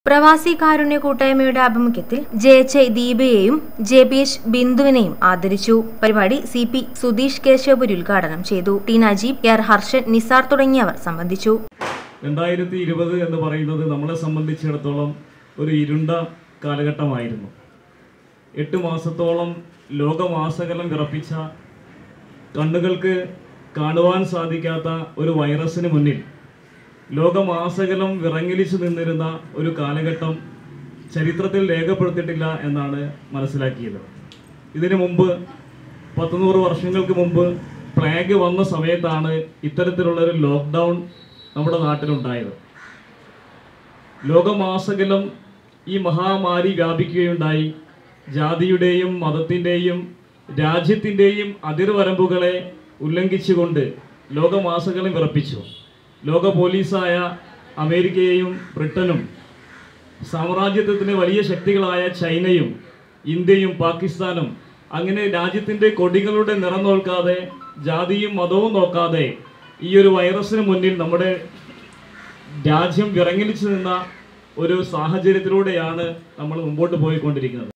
പ്രവാസി കാരുണ്യ കൂട്ടായ്മയുടെ ആഭിമുഖ്യത്തിൽ ജെ എച്ച് ഐ ദീപയെയും ജെ പി എച്ച് ബിന്ദുവിനെയും ആദരിച്ചു പരിപാടി സി പി സുധീഷ് കേശവപുരി ഉദ്ഘാടനം ചെയ്തു T Najeeb K R Harshan Nisar തുടങ്ങിയവർ സംബന്ധിച്ചു രണ്ടായിരത്തി ഇരുപത് എന്ന് പറയുന്നത് നമ്മളെ സംബന്ധിച്ചിടത്തോളം ഒരു ഇരുണ്ട കാലഘട്ടമായിരുന്നു എട്ട് മാസത്തോളം ലോകമാസകലം വിറപ്പിച്ച കണ്ണുകൾക്ക് കാണുവാൻ സാധിക്കാത്ത ഒരു വൈറസിന് മുന്നിൽ ലോകമാസകലം വിറങ്ങലിച്ചു നിന്നിരുന്ന ഒരു കാലഘട്ടം ചരിത്രത്തിൽ രേഖപ്പെടുത്തിയിട്ടില്ല എന്നാണ് മനസ്സിലാക്കിയത് ഇതിനു മുമ്പ് പത്തുനൂറ് വർഷങ്ങൾക്ക് മുമ്പ് പ്ലേഗ് വന്ന സമയത്താണ് ഇത്തരത്തിലുള്ള ഒരു ലോക്ക്ഡൗൺ നമ്മുടെ നാട്ടിലുണ്ടായത് ലോകമാസകലം ഈ മഹാമാരി വ്യാപിക്കുകയുണ്ടായി ജാതിയുടെയും മതത്തിൻ്റെയും രാജ്യത്തിൻ്റെയും അതിർവരമ്പുകളെ ഉല്ലംഘിച്ചുകൊണ്ട് ലോകമാസകലം വിറപ്പിച്ചു ലോക പോലീസായ അമേരിക്കയെയും ബ്രിട്ടനും സാമ്രാജ്യത്വത്തിന് വലിയ ശക്തികളായ ചൈനയും ഇന്ത്യയും പാകിസ്ഥാനും അങ്ങനെ രാജ്യത്തിൻ്റെ കൊടികളുടെ നിറം നോക്കാതെ ജാതിയും മതവും നോക്കാതെ ഈ ഒരു വൈറസിന് മുന്നിൽ നമ്മുടെ രാജ്യം വിറങ്ങലിച്ചു നിന്ന ഒരു സാഹചര്യത്തിലൂടെയാണ് നമ്മൾ മുമ്പോട്ട് പോയിക്കൊണ്ടിരിക്കുന്നത്